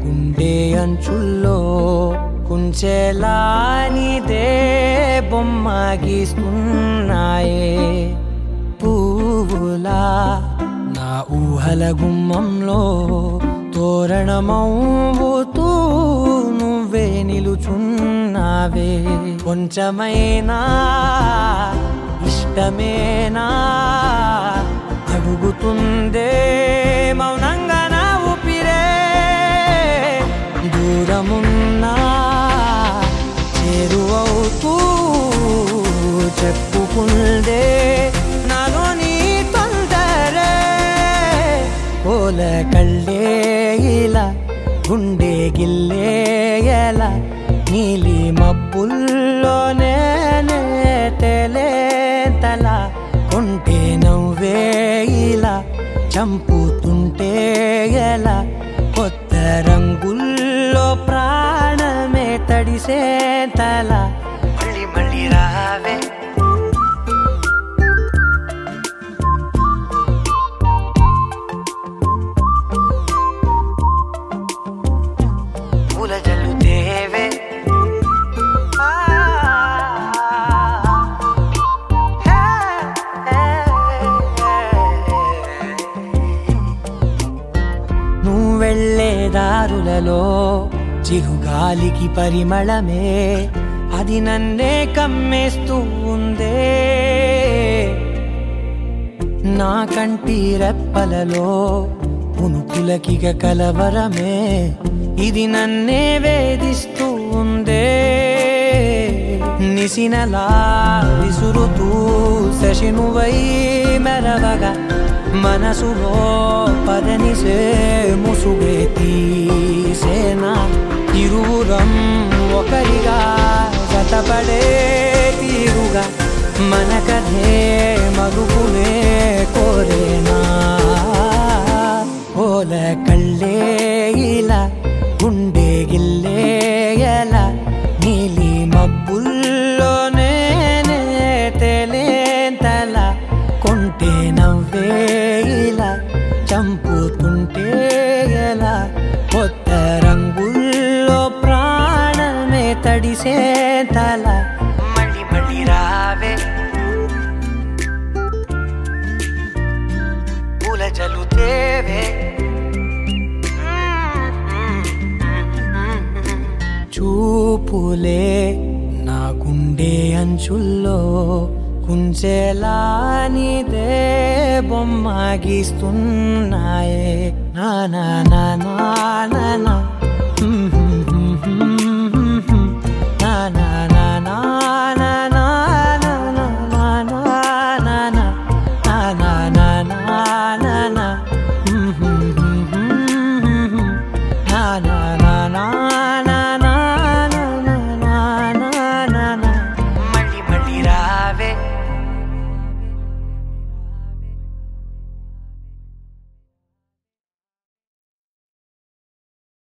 గుండె అంచుల్లో కుంచెలా నీదే బొమ్మ గీస్తున్నాయే పువ్వులా నా ఊహల గుమ్మంలో తోరణమవుతూ నువ్వే నిలుచున్నావే కొంచెమైనా ఇష్టమేనా అడుగుతుందే మౌనంగా నా ఊపిరే దూరమున్నా చేరువవుతూ చెప్పుకుందే నాలో నీ తొందరే కోల కళ్ళే ఇలా గుండె గిల్లే ఎలా నీలి మబ్బుల్లోనే తల కొంటే నవ్వే ఇలా చంపుతుంటే ఎలా కొత్త రంగుల్లో ప్రాణమే తడిసే తల మళ్ళీ మళ్ళీ రావే పూల జల్లుతేవే ఆ, హే, హే, నువ్వు వెళ్ళే దారులలో చిరుగాలికి పరిమళమే అది నన్నే కమ్మేస్తూ ఉందే నా కంటి రెప్పలలో పునుకులకిగ కలవరమే ఇది నన్నే వేధిస్తూ ఉందే నిసినలా విసురుతూ శశినువై మెరవగా మనసులో పదనిసే ముసుగే తీసేనా ఇరువురం ఒకరిగా జతపడే తీరుగా మన కథే మరుపునే కోరేనా ఓల కళ్ళే ఇలా గుండె గిల్లే ఎలా నీలి మబ్బుల్లోనే తేలేంతల కొంటే నవ్వే ఇలా చంపుతుంటే ఎలా కొత్త రంగుల్లో ప్రాణమే తడిసే తల మళ్ళీ మళ్ళీ రావే పూల జలుతేవే చూపులే నా గుండె అంచుల్లో కుంచెలా నీదే బొమ్మ గీస్తున్నాయే నా నా నా నా నా నా. హ్మ్ హ్మ్ హ్మ్ హ్మ్.